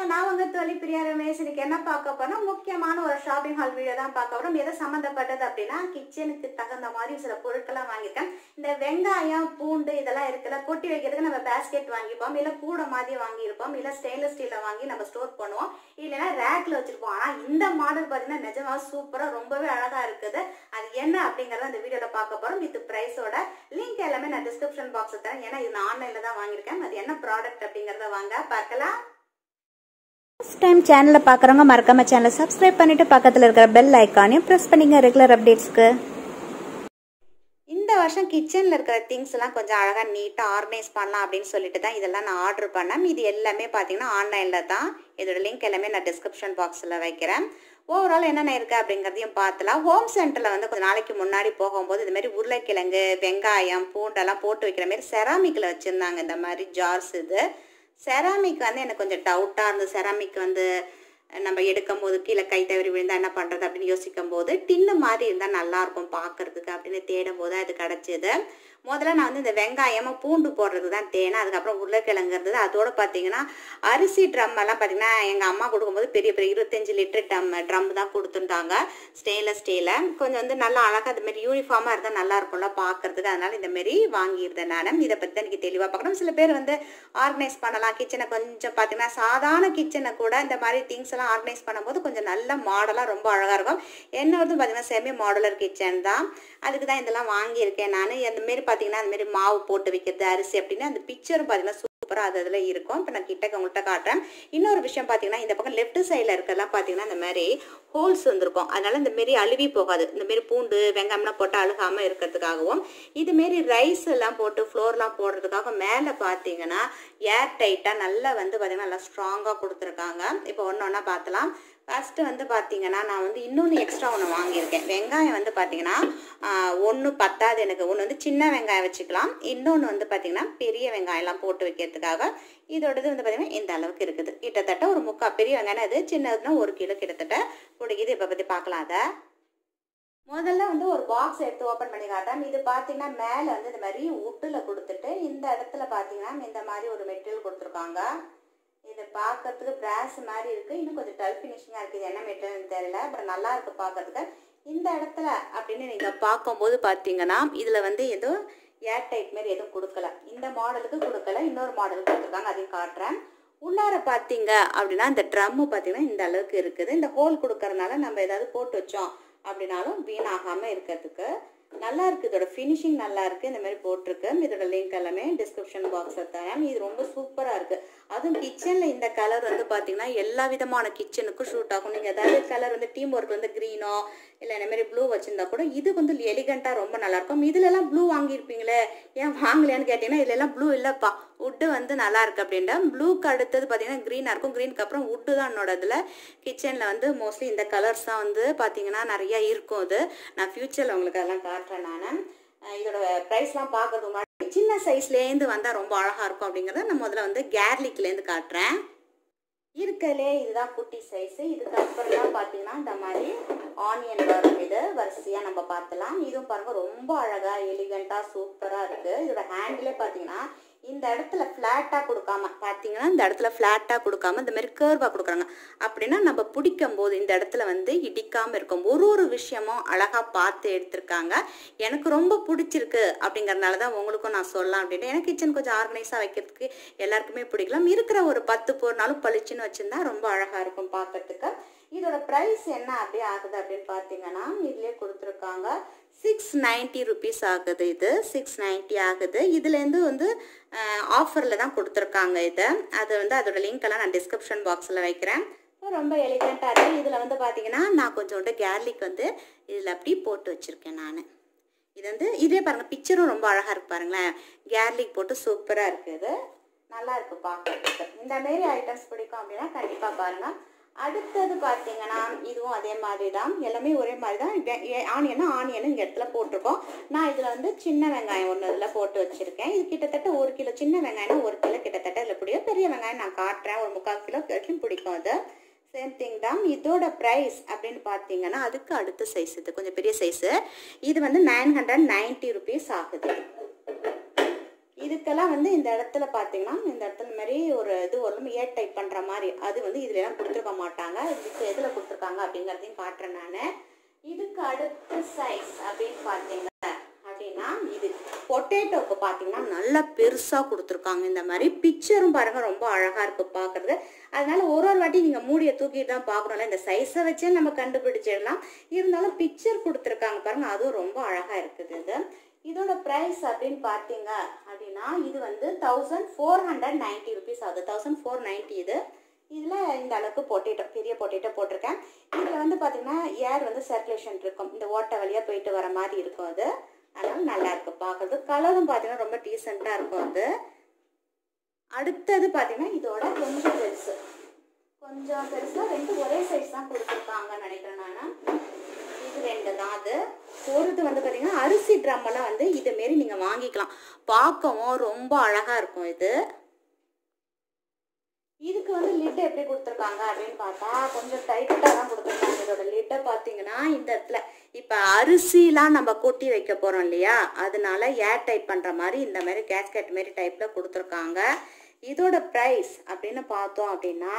நான் உங்க தொழில் பிரியா ரமேஷ் இன்னைக்கு என்ன பார்க்க போறோம் முக்கியமான ஒரு ஷாப்பிங் ஹால் வீடியோ தான் பார்க்க போறோம் எதை சம்மந்தப்பட்டது அப்படின்னா கிச்சனுக்கு தகுந்த மாதிரி சில பொருட்கள்லாம் வாங்கியிருக்கேன் இந்த வெங்காயம் பூண்டு இதெல்லாம் இருக்குல்ல கொட்டி வைக்கிறதுக்கு நம்ம பேஸ்கெட் வாங்கிப்போம் இல்ல கூட மாதிரி வாங்கியிருப்போம் இல்ல ஸ்டெயின்லெஸ் ஸ்டீல்ல வாங்கி நம்ம ஸ்டோர் பண்ணுவோம் இல்லைன்னா ரேக்ல வச்சிருப்போம் ஆனா இந்த மாடல் பாத்தீங்கன்னா நிஜமா சூப்பரா ரொம்பவே அழகா இருக்குது அது என்ன அப்படிங்கறத இந்த வீடியோல பார்க்க போறோம் வித் பிரைஸோட லிங்க் எல்லாமே நான் டிஸ்கிரிப்ஷன் பாக்ஸ் தரேன் ஏன்னா இது நான் ஆன்லைன்ல தான் வாங்கியிருக்கேன் அது என்ன ப்ராடக்ட் அப்படிங்கறத வாங்க பார்க்கலாம் ஃபர்ஸ்ட் டைம் சேனலை பார்க்குறவங்க மறக்காம சேனலை சப்ஸ்கிரைப் பண்ணிட்டு பக்கத்தில் இருக்கிற பெல் ஐக்கானையும் ப்ரெஸ் பண்ணிங்க ரெகுலர் அப்டேட்ஸ்க்கு இந்த வருஷம் கிச்சனில் இருக்கிற திங்ஸ் எல்லாம் கொஞ்சம் அழகாக நீட்டாக ஆர்கனைஸ் பண்ணலாம் அப்படின்னு சொல்லிட்டு தான் இதெல்லாம் நான் ஆர்டர் பண்ணேன் இது எல்லாமே பார்த்தீங்கன்னா ஆன்லைனில் தான் இதோட லிங்க் எல்லாமே நான் டிஸ்கிரிப்ஷன் பாக்ஸில் வைக்கிறேன் ஓவரால் என்னென்ன இருக்குது அப்படிங்கிறதையும் பார்த்துலாம் ஹோம் சென்டரில் வந்து கொஞ்சம் நாளைக்கு முன்னாடி போகும்போது இது மாதிரி உருளைக்கிழங்கு வெங்காயம் பூண்டெல்லாம் போட்டு வைக்கிற மாதிரி செராமிக்கில் வச்சுருந்தாங்க இந்த மாதிரி ஜார்ஸ் இது செராமிக் வந்து எனக்கு கொஞ்சம் டவுட்டாக இருந்தது செராமிக் வந்து நம்ம எடுக்கும் போது கீழே கை தவறி விழுந்தா என்ன பண்ணுறது அப்படின்னு யோசிக்கும் போது டின்னு மாதிரி இருந்தால் நல்லாயிருக்கும் பார்க்கறதுக்கு அப்படின்னு தேடும் போது அது கிடச்சிது முதல்ல நான் வந்து இந்த வெங்காயமும் பூண்டு போடுறதுக்கு தான் தேனை அதுக்கப்புறம் உருளைக்கிழங்கு இருந்தது அதோட பார்த்தீங்கன்னா அரிசி ட்ரம் எல்லாம் பார்த்தீங்கன்னா எங்கள் அம்மா கொடுக்கும்போது பெரிய பெரிய இருபத்தஞ்சு லிட்டர் ட்ரம் ட்ரம் தான் கொடுத்துருந்தாங்க ஸ்டெயின்லெஸ் ஸ்டீலில் கொஞ்சம் வந்து நல்லா அழகாக அது மாதிரி யூனிஃபார்மாக இருந்தால் நல்லா இருக்கும்ல பார்க்கறதுக்கு அதனால இந்த மாதிரி வாங்கியிருந்தேன் நான் இதை பற்றி தான் எனக்கு தெளிவாக பார்க்கணும் சில பேர் வந்து ஆர்கனைஸ் பண்ணலாம் கிச்சனை கொஞ்சம் பார்த்தீங்கன்னா சாதாரண கிச்சனை கூட இந்த மாதிரி திங்ஸ் எல்லாம் ஆர்கனைஸ் பண்ணும்போது கொஞ்சம் நல்ல மாடலாக ரொம்ப அழகாக இருக்கும் என்னோடது பார்த்தீங்கன்னா செமி மாடுலர் கிச்சன் தான் அதுக்கு தான் இதெல்லாம் வாங்கியிருக்கேன் நான் அந்த மாரி பார்த்தீங்கன்னா அந்த மாதிரி மாவு போட்டு வைக்கிறது அரிசி அப்படின்னு அந்த பிக்சரும் பார்த்தீங்கன்னா சூப்பராக அது அதில் இருக்கும் இப்போ நான் கிட்டக்க உங்கள்கிட்ட காட்டுறேன் இன்னொரு விஷயம் பார்த்தீங்கன்னா இந்த பக்கம் லெஃப்ட் சைடில் இருக்கலாம் பார்த்தீங்கன்னா இந்த மாதிரி ஹோல்ஸ் வந்திருக்கும் அதனால இந்த மாரி அழுவி போகாது இந்த மாரி பூண்டு வெங்காயம்லாம் போட்டு அழுகாமல் இருக்கிறதுக்காகவும் இதுமாரி ரைஸ் எல்லாம் போட்டு ஃப்ளோர்லாம் போடுறதுக்காக மேலே பார்த்தீங்கன்னா ஏர் டைட்டாக நல்லா வந்து பார்த்தீங்கன்னா நல்லா ஸ்ட்ராங்காக கொடுத்துருக்காங்க இப்போ ஒன்று ஒன்றா பார்த்தலாம் ஃபஸ்ட்டு வந்து பார்த்தீங்கன்னா நான் வந்து இன்னொன்று எக்ஸ்ட்ரா ஒன்று வாங்கியிருக்கேன் வெங்காயம் வந்து பார்த்தீங்கன்னா ஒன்று பத்தாது எனக்கு ஒன்று வந்து சின்ன வெங்காயம் வச்சுக்கலாம் இன்னொன்று வந்து பார்த்தீங்கன்னா பெரிய வெங்காயம்லாம் போட்டு வைக்கிறதுக்காக இதோடது வந்து பார்த்தீங்கன்னா இந்த அளவுக்கு இருக்குது கிட்டத்தட்ட ஒரு முக்கால் பெரிய வெங்காயம் அது சின்னதுன்னா ஒரு கிலோ கிட்டத்தட்ட பிடிக்குது இப்போ பற்றி பார்க்கலாம் அதை முதல்ல வந்து ஒரு பாக்ஸ் எடுத்து ஓப்பன் பண்ணி காட்டுறேன் இது பார்த்தீங்கன்னா மேலே வந்து இந்த மாதிரி உட்டில் கொடுத்துட்டு இந்த இடத்துல பார்த்தீங்கன்னா இந்த மாதிரி ஒரு மெட்டீரியல் கொடுத்துருக்காங்க இது பார்க்கறதுக்கு பிராஸ் மாதிரி இருக்குது இன்னும் கொஞ்சம் டல் ஃபினிஷிங்காக இருக்குது என்ன மெட்டீரியல் தெரியல பட் நல்லா இருக்குது பார்க்கறதுக்கு இந்த இடத்துல அப்படின்னு நீங்கள் பார்க்கும்போது பார்த்தீங்கன்னா இதில் வந்து எதுவும் ஏர் டைட் மாதிரி எதுவும் கொடுக்கல இந்த மாடலுக்கு கொடுக்கல இன்னொரு மாடலுக்கு கொடுத்துருக்காங்க அதையும் காட்டுறேன் உள்ளார பார்த்தீங்க அப்படின்னா இந்த ட்ரம்மு பார்த்தீங்கன்னா இந்த அளவுக்கு இருக்குது இந்த ஹோல் கொடுக்கறதுனால நம்ம ஏதாவது போட்டு வச்சோம் அப்படின்னாலும் வீணாகாமல் இருக்கிறதுக்கு நல்லா இருக்கு இதோட ஃபினிஷிங் நல்லா இருக்கு இந்த மாதிரி போட்டிருக்கு இதோட லிங்க் எல்லாமே டிஸ்கிரிப்ஷன் பாக்ஸில் தரேன் இது ரொம்ப சூப்பராக இருக்கு அதுவும் கிச்சனில் இந்த கலர் வந்து பார்த்தீங்கன்னா எல்லா விதமான கிச்சனுக்கும் ஷூட் ஆகும் நீங்கள் ஏதாவது கலர் வந்து டீம் ஒர்க் வந்து க்ரீனோ இல்லை இந்த மாதிரி ப்ளூ வச்சிருந்தா கூட இது வந்து எலிகண்ட்டாக ரொம்ப நல்லா இருக்கும் இதுலலாம் ப்ளூ வாங்கியிருப்பீங்களே ஏன் வாங்கலையான்னு கேட்டிங்கன்னா இதுலலாம் ப்ளூ இல்லைப்பா உட்டு வந்து நல்லா இருக்கு அப்படின்ட்டு ப்ளூக்கு அடுத்தது பார்த்தீங்கன்னா க்ரீனாக இருக்கும் க்ரீனுக்கு அப்புறம் உட்டு தான் என்னோட இதில் கிச்சனில் வந்து மோஸ்ட்லி இந்த கலர்ஸ் தான் வந்து பார்த்தீங்கன்னா நிறையா இருக்கும் அது நான் ஃப்யூச்சரில் உங்களுக்கு அதெல்லாம் காட்டுறேன் நான் இதோட ப்ரைஸ்லாம் பார்க்கறதுக்கு முன்னாடி சின்ன சைஸ்லேருந்து வந்தால் ரொம்ப அழகாக இருக்கும் அப்படிங்கிறத நான் முதல்ல வந்து கேர்லிக்லேருந்து காட்டுறேன் இருக்கலே இதுதான் குட்டி சைஸு இதுக்கப்புறம் தான் பார்த்தீங்கன்னா இந்த மாதிரி ஆனியன் வரும் இது வரிசையாக நம்ம பார்த்தலாம் இதுவும் பாருங்கள் ரொம்ப அழகாக எலிகண்ட்டாக சூப்பராக இருக்குது இதோட ஹேண்டிலே பார்த்தீங்கன்னா இந்த இடத்துல ஃப்ளாட்டாக கொடுக்காம பார்த்தீங்கன்னா இந்த இடத்துல ஃப்ளாட்டாக கொடுக்காம இந்த மாதிரி கேர்வாக கொடுக்குறாங்க அப்படின்னா நம்ம பிடிக்கும் போது இந்த இடத்துல வந்து இடிக்காமல் இருக்கும் ஒரு ஒரு விஷயமும் அழகாக பார்த்து எடுத்திருக்காங்க எனக்கு ரொம்ப பிடிச்சிருக்கு அப்படிங்கறதுனால தான் உங்களுக்கும் நான் சொல்லலாம் அப்படின்ட்டு எனக்கு கிச்சன் கொஞ்சம் ஆர்கனைஸாக வைக்கிறதுக்கு எல்லாருக்குமே பிடிக்கலாம் இருக்கிற ஒரு பத்து பொருளாலும் பளிச்சுன்னு வச்சுருந்தா ரொம்ப அழகாக இருக்கும் பார்க்கறதுக்கு இதோட ப்ரைஸ் என்ன அப்படி ஆகுது அப்படின்னு பார்த்தீங்கன்னா இதுலேயே கொடுத்துருக்காங்க சிக்ஸ் நைன்ட்டி ருபீஸ் ஆகுது இது சிக்ஸ் நைன்ட்டி ஆகுது இதுலேருந்து வந்து ஆஃபரில் தான் கொடுத்துருக்காங்க இதை அது வந்து அதோட லிங்க் எல்லாம் நான் டிஸ்கிரிப்ஷன் பாக்ஸில் வைக்கிறேன் ரொம்ப எலிகண்ட்டாக இருக்குது இதில் வந்து பார்த்தீங்கன்னா நான் கொஞ்சோண்டு கேர்லிக் வந்து இதில் அப்படி போட்டு வச்சுருக்கேன் நான் இது வந்து இதே பாருங்கள் பிக்சரும் ரொம்ப அழகாக இருக்கு பாருங்களேன் கேர்லிக் போட்டு சூப்பராக இருக்குது நல்லா இருக்கு பார்க்கறதுக்கு இந்த மாரி ஐட்டம்ஸ் பிடிக்கும் அப்படின்னா கண்டிப்பாக பாருங்கள் அடுத்தது பார்த்தீங்கன்னா இதுவும் அதே மாதிரி தான் எல்லாமே ஒரே மாதிரி தான் ஆனியனா ஆனியன் இங்கே இடத்துல போட்டிருக்கோம் நான் இதில் வந்து சின்ன வெங்காயம் ஒன்று இதில் போட்டு வச்சுருக்கேன் இது கிட்டத்தட்ட ஒரு கிலோ சின்ன வெங்காயம்னா ஒரு கிலோ கிட்டத்தட்ட இதில் பிடிக்கும் பெரிய வெங்காயம் நான் காட்டுறேன் ஒரு முக்கால் கிலோ வரைக்கும் பிடிக்கும் அது சேம் திங் தான் இதோட ப்ரைஸ் அப்படின்னு பார்த்தீங்கன்னா அதுக்கு அடுத்த சைஸ் இது கொஞ்சம் பெரிய சைஸு இது வந்து நைன் ஹண்ட்ரட் நைன்ட்டி ருபீஸ் ஆகுது இதுக்கெல்லாம் வந்து இந்த இடத்துல பார்த்தீங்கன்னா இந்த இடத்துல மாதிரி ஒரு இது வரும் ஏ டைப் பண்ணுற மாதிரி அது வந்து இதுல எல்லாம் கொடுத்துருக்க மாட்டாங்க இதுக்கு எதில் கொடுத்துருக்காங்க அப்படிங்கிறதையும் காட்டுறேன் நான் இதுக்கு அடுத்த சைஸ் அப்படின்னு பார்த்தீங்க அப்படின்னா இது பொட்டேட்டோக்கு பார்த்தீங்கன்னா நல்லா பெருசாக கொடுத்துருக்காங்க இந்த மாதிரி பிக்சரும் பாருங்க ரொம்ப அழகாக இருக்கு பார்க்கறது அதனால ஒரு ஒரு வாட்டி நீங்கள் மூடியை தூக்கிட்டு தான் பார்க்கணும்ல இந்த சைஸை வச்சே நம்ம கண்டுபிடிச்சிடலாம் இருந்தாலும் பிக்சர் கொடுத்துருக்காங்க பாருங்க அதுவும் ரொம்ப அழகாக இருக்குது இது இதோட ப்ரைஸ் அப்படின்னு பார்த்தீங்க அப்படின்னா இது வந்து thousand four hundred ninety rupees ஆகுது தௌசண்ட் ஃபோர் நைன்ட்டி இது இதில் இந்த அளவுக்கு பொட்டேட்டோ பெரிய பொட்டேட்டோ போட்டிருக்கேன் இதில் வந்து பார்த்தீங்கன்னா ஏர் வந்து சர்க்குலேஷன் இருக்கும் இந்த ஓட்டை வழியாக போயிட்டு வர மாதிரி இருக்கும் அது அதனால நல்லா இருக்கு பார்க்கறது கலரும் பார்த்தீங்கன்னா ரொம்ப டீசெண்டாக இருக்கும் அது அடுத்தது பார்த்தீங்கன்னா இதோட கொஞ்சம் பெருசு கொஞ்சம் பெருசாக ரெண்டு ஒரே சைஸ் தான் கொடுத்துருக்காங்கன்னு நினைக்கிறேன் நான் இது ரெண்டு தான் அது பொறுத்து வந்து பார்த்தீங்கன்னா அரிசி ட்ரம் எல்லாம் வந்து இது மாரி நீங்கள் வாங்கிக்கலாம் பார்க்கவும் ரொம்ப அழகாக இருக்கும் இது இதுக்கு வந்து லிட் எப்படி கொடுத்துருக்காங்க அப்படின்னு பார்த்தா கொஞ்சம் டைட்டாக தான் கொடுத்துருக்காங்க இதோட லிட்டை பார்த்தீங்கன்னா இந்த இடத்துல இப்போ அரிசிலாம் நம்ம கொட்டி வைக்க போகிறோம் இல்லையா அதனால ஏர் டைப் பண்ணுற மாதிரி இந்த மாதிரி கேஸ்கெட் மாரி டைப்பில் கொடுத்துருக்காங்க இதோட ப்ரைஸ் அப்படின்னு பார்த்தோம் அப்படின்னா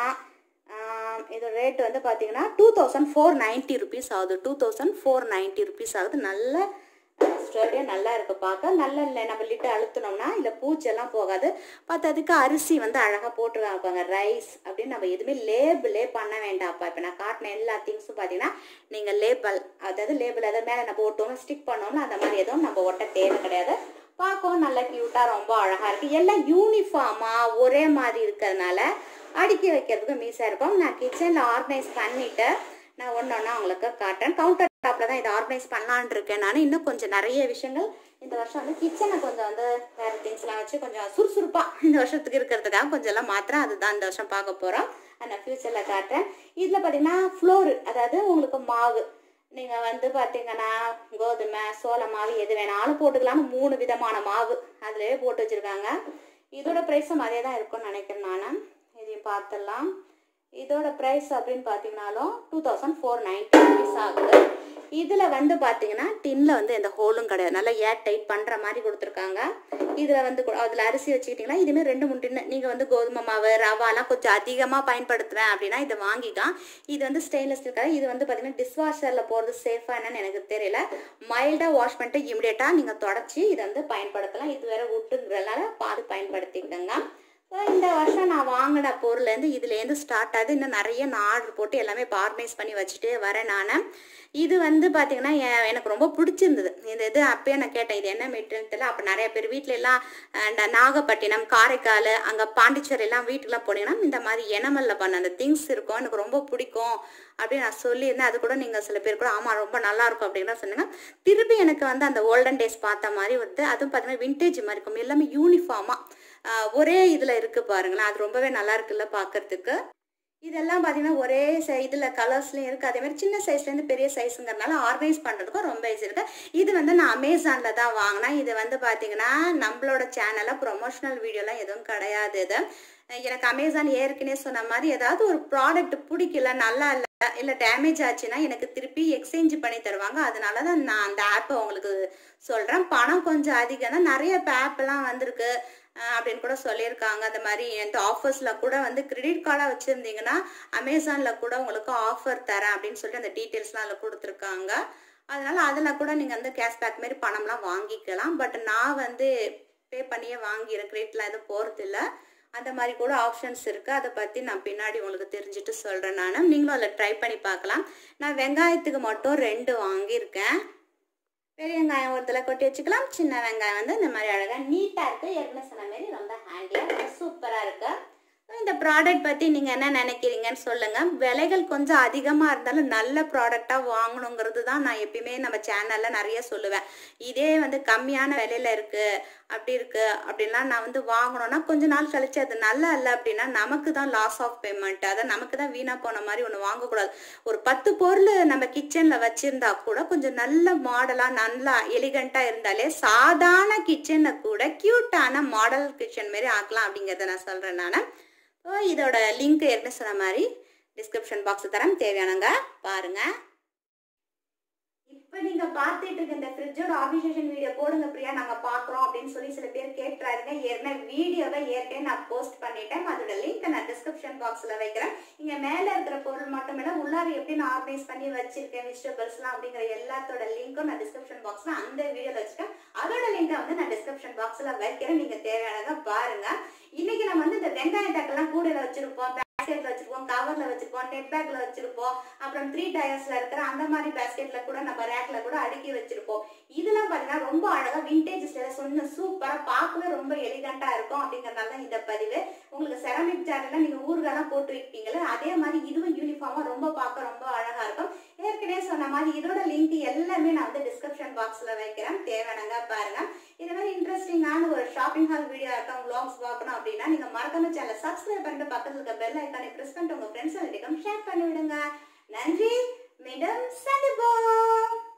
ஆம், இதோட ரேட் வந்து பார்த்தீங்கன்னா two thousand four ninety rupees ஆகுது two thousand four ninety rupees ஆகுது நல்ல ஸ்டோரியாக நல்லா இருக்கு பார்க்க நல்ல இல்லை நம்ம லிட்டு அழுத்தினோம்னா இல்லை பூச்செல்லாம் போகாது பார்த்ததுக்கு அரிசி வந்து அழகாக போட்டுருக்காங்க பாருங்க ரைஸ் அப்படின்னு நம்ம எதுவுமே லேபிளே பண்ண வேண்டாம்ப்பா இப்போ நான் காட்டின எல்லா திங்ஸும் பார்த்தீங்கன்னா நீங்கள் லேபிள் அதாவது லேபிள் அதை மேலே நம்ம ஒட்டோம் ஸ்டிக் பண்ணோம்னா அந்த மாதிரி எதுவும் நம்ம ஒட்ட தேவை கிடையாது பார்க்கவும் நல்லா க்யூட்டாக ரொம்ப அழகாக இருக்குது எல்லாம் யூனிஃபார்மாக ஒரே மாதிரி இருக்கிறதுனால அடுக்கி வைக்கிறதுக்கு மீஸாக இருக்கும் நான் கிச்சனில் ஆர்கனைஸ் பண்ணிவிட்டு நான் ஒன்று ஒன்றா உங்களுக்கு காட்டுறேன் கவுண்டர் டாப்பில் தான் இதை ஆர்கனைஸ் பண்ணலான் இருக்கேன் நான் இன்னும் கொஞ்சம் நிறைய விஷயங்கள் இந்த வருஷம் வந்து கிச்சனை கொஞ்சம் வந்து வேறு திங்ஸ்லாம் வச்சு கொஞ்சம் சுறுசுறுப்பாக இந்த வருஷத்துக்கு இருக்கிறதுக்காக கொஞ்சம் எல்லாம் மாத்திரம் அதுதான் இந்த வருஷம் பார்க்க போகிறோம் நான் ஃப்யூச்சரில் காட்டுறேன் இதில் பார்த்தீங்கன்னா ஃப்ளோரு அதாவது உங்களுக்கு மாவு நீங்கள் வந்து பார்த்தீங்கன்னா கோதுமை சோள மாவு எது வேணாலும் போட்டுக்கலாம்னு மூணு விதமான மாவு அதிலே போட்டு வச்சுருக்காங்க இதோட ப்ரைஸும் அதே தான் இருக்கும்னு நினைக்கிறேன் நான் இதையும் பார்த்துடலாம் இதோட ப்ரைஸ் அப்படின்னு பார்த்தீங்கனாலும் two thousand four ninety rupees ஆகுது இதில் வந்து பார்த்தீங்கன்னா டின்னில் வந்து எந்த ஹோலும் கிடையாது நல்லா ஏர் டைட் பண்ணுற மாதிரி கொடுத்துருக்காங்க இதில் வந்து அதில் அரிசி வச்சுக்கிட்டிங்கன்னா இதுமாரி ரெண்டு மூணு டின்னு நீங்கள் வந்து கோதுமை மாவு ரவாலாம் கொஞ்சம் அதிகமாக பயன்படுத்துவேன் அப்படின்னா இதை வாங்கிக்கலாம் இது வந்து ஸ்டெயின்லெஸ் ஸ்டீல் இது வந்து பார்த்தீங்கன்னா டிஷ்வாஷரில் போகிறது சேஃபாக என்னன்னு எனக்கு தெரியல மைல்டாக வாஷ் பண்ணிட்டு இமிடியேட்டாக நீங்கள் தொடச்சி இதை வந்து பயன்படுத்தலாம் இது வேற விட்டுங்கிறதுனால பார்த்து பயன்படுத்திக்கோங்க ஸோ இந்த வருஷம் நான் வாங்கின பொருள்லேருந்து இதுலேருந்து ஸ்டார்ட் ஆகுது இன்னும் நிறைய நான் ஆர்டர் போட்டு எல்லாமே இப்போ ஆர்கனைஸ் பண்ணி வச்சுட்டு வரேன் நான் இது வந்து பார்த்தீங்கன்னா எ- எனக்கு ரொம்ப பிடிச்சிருந்தது இந்த இது அப்பயே நான் கேட்டேன் இது என்ன மெட்டீரியல் தெரியல அப்போ நிறைய பேர் வீட்டில எல்லாம் அஹ், இந்த நாகப்பட்டினம் காரைக்கால் அங்கே பாண்டிச்சேரி எல்லாம் வீட்டுக்குலாம் போனீங்கன்னா இந்த மாதிரி எனமல்ல பண்ண அந்த திங்ஸ் இருக்கும் எனக்கு ரொம்ப பிடிக்கும் அப்படின்னு நான் சொல்லியிருந்தேன் அது கூட நீங்கள் சில பேர் கூட ஆமாம் ரொம்ப நல்லா இருக்கும் அப்படின்னு தான் சொன்னாங்க திருப்பி எனக்கு வந்து அந்த ஓல்டன் டேஸ் பார்த்த மாதிரி வந்து அதுவும் பார்த்தீங்கன்னா விண்டேஜ் மாதிரி இருக்கும் எல்லாமே யூனிஃபார்மாக ஒரே இதில் இருக்குது பாருங்களேன் அது ரொம்பவே நல்லா இருக்குல்ல பார்க்கறதுக்கு இதெல்லாம் பார்த்தீங்கன்னா ஒரே சை இதில் கலர்ஸ்லையும் இருக்குது அதே மாதிரி சின்ன சைஸ்லேருந்து பெரிய சைஸுங்கிறனால ஆர்கனைஸ் பண்ணுறதுக்கும் ரொம்ப ஈஸி இருக்கு இது வந்து நான் அமேசானில் தான் வாங்கினேன் இது வந்து பார்த்தீங்கன்னா நம்மளோட சேனலில் ப்ரொமோஷனல் வீடியோலாம் எதுவும் கிடையாது இது எனக்கு அமேசான் ஏற்கனவே சொன்ன மாதிரி ஏதாவது ஒரு ப்ராடக்ட் பிடிக்கல நல்லா இல்லை இல்லை டேமேஜ் ஆச்சுன்னா எனக்கு திருப்பி எக்ஸ்சேஞ்ச் பண்ணி தருவாங்க அதனால தான் நான் அந்த ஆப்பை உங்களுக்கு சொல்கிறேன் பணம் கொஞ்சம் அதிகம் தான் நிறைய இப்போ ஆப்லாம் வந்திருக்கு அஹ் அப்படின்னு கூட சொல்லியிருக்காங்க அந்த மாதிரி இந்த ஆஃபர்ஸில் கூட வந்து கிரெடிட் கார்டாக வச்சுருந்தீங்கன்னா அமேசானில் கூட உங்களுக்கு ஆஃபர் தரேன் அப்படின்னு சொல்லிட்டு அந்த டீட்டெயில்ஸ்லாம் அதில் கொடுத்துருக்காங்க அதனால அதில் கூட நீங்கள் வந்து கேஷ்பேக் மாரி பணம்லாம் வாங்கிக்கலாம் பட் நான் வந்து பே பண்ணியே வாங்கிடுறேன் கிரெடிட்லாம் எதுவும் போகிறது இல்லை அந்த மாதிரி கூட ஆப்ஷன்ஸ் இருக்குது அதை பற்றி நான் பின்னாடி உங்களுக்கு தெரிஞ்சுட்டு சொல்கிறேன் நான் நீங்களும் அதில் ட்ரை பண்ணி பார்க்கலாம் நான் வெங்காயத்துக்கு மட்டும் ரெண்டு வாங்கியிருக்கேன் பெரிய வெங்காயம் ஒரு தலை கொட்டி வச்சுக்கலாம் சின்ன வெங்காயம் வந்து இந்த மாதிரி அழகாக நீட்டாக இருக்குது ஏற்கனவே சொன்ன மாதிரி ரொம்ப ஹேண்டியாக சூப்பராக இருக்கு இந்த ப்ராடக்ட் பற்றி நீங்கள் என்ன நினைக்கிறீங்கன்னு சொல்லுங்கள் விலைகள் கொஞ்சம் அதிகமாக இருந்தாலும் நல்ல ப்ராடக்டாக வாங்கணுங்கிறது தான் நான் எப்பயுமே நம்ம சேனலில் நிறைய சொல்லுவேன் இதே வந்து கம்மியான விலையில இருக்குது அப்படி இருக்குது அப்படின்லாம் நான் வந்து வாங்கணும்னா கொஞ்ச நாள் கழிச்சு அது நல்லா இல்லை அப்படின்னா நமக்கு தான் லாஸ் ஆஃப் பேமெண்ட் அதை நமக்கு தான் வீணாக போன மாதிரி ஒன்று வாங்கக்கூடாது ஒரு பத்து பொருள் நம்ம கிச்சனில் வச்சுருந்தா கூட கொஞ்சம் நல்ல மாடலாக நல்லா எலிகண்ட்டாக இருந்தாலே சாதாரண கிச்சனை கூட க்யூட்டான மாடல் கிச்சன் மாரி ஆக்கலாம் அப்படிங்கிறத நான் சொல்கிறேன் நான் ஸோ இதோட லிங்க் ஏற்கனவே சொன்ன மாதிரி டிஸ்கிரிப்ஷன் பாக்ஸ் தரேன் தேவையானங்க பாருங்கள் இப்ப நீங்க பார்த்துட்டு இருக்க இந்த ஃப்ரிட்ஜோட ஆபிஷேஷன் வீடியோ போடுங்க பிரியா நாங்க பாக்குறோம் அப்படின்னு சொல்லி சில பேர் கேட்டுறாருங்க ஏற்கனவே வீடியோவை ஏற்கனவே நான் போஸ்ட் பண்ணிட்டேன் அதோட லிங்க் நான் டிஸ்கிரிப்ஷன் பாக்ஸ்ல வைக்கிறேன் இங்க மேல இருக்கிற பொருள் மட்டும் இல்ல உள்ளார எப்படி நான் ஆர்கனைஸ் பண்ணி வச்சிருக்கேன் வெஜிடபிள்ஸ்லாம் அப்படிங்கிற எல்லாத்தோட லிங்க்கும் நான் டிஸ்கிரிப்ஷன் பாக்ஸ்ல அந்த வீடியோல வச்சிருக்கேன் அதோட லிங்கை வந்து நான் டிஸ்கிரிப்ஷன் பாக்ஸ்ல வைக்கிறேன் நீங்க தேவையானதை பாருங்க இன்னைக்கு நம்ம வந்து இந்த வெங்காய தக்கெல்லாம் கூடையில வச்சிருப்போம் பேஸ்கெட்ல வச்சிருப்போம் கவர்ல வச்சிருப்போம் நெட் பேக்ல வச்சிருப்போம் அப்புறம் த்ரீ டயர்ஸ்ல இருக்கிற அந்த மாதிரி பேஸ்கெட்ல கூட நம்ம ரேக்ல கூட அடுக்கி வச்சிருப்போம் இதெல்லாம் பாத்தீங்கன்னா ரொம்ப அழகா விண்டேஜ் ஸ்டைல சொன்ன சூப்பரா பார்க்கவே ரொம்ப எலிகண்டா இருக்கும் அப்படிங்கறதால தான் இந்த பதிவு உங்களுக்கு செராமிக் ஜார்ல நீங்க ஊறுகாலாம் போட்டு வைப்பீங்களே அதே மாதிரி இதுவும் யூனிஃபார்மா ரொம்ப பார்க்க ரொம்ப அழகா இருக்கும் ஏற்கனவே சொன்ன மாதிரி இதோட லிங்க் எல்லாமே நான் வந்து டிஸ்கிரிப்ஷன் பாக்ஸ்ல வைக்கிறேன் தேவையானங்க பாருங்க இது மாதிரி இன்ட்ரெஸ்டிங்கான ஒரு ஷாப்பிங் ஹால் வீடியோ இருக்கும் vlogs பார்க்கணும் அப்படின்னா நீங்க மறக்காம சேனலை சப்ஸ்கிரைப் பண்ணிட்டு பக்கத்துல இருக்க பெல் ஐக்கானை பிரஸ் பண்ணிட்டு உங்க ஃப்ரெண்ட்ஸ் எல்லாத்தையும் ஷேர் பண்ணி விடுங்க நன்றி மீண்டும் சந்திப்போம்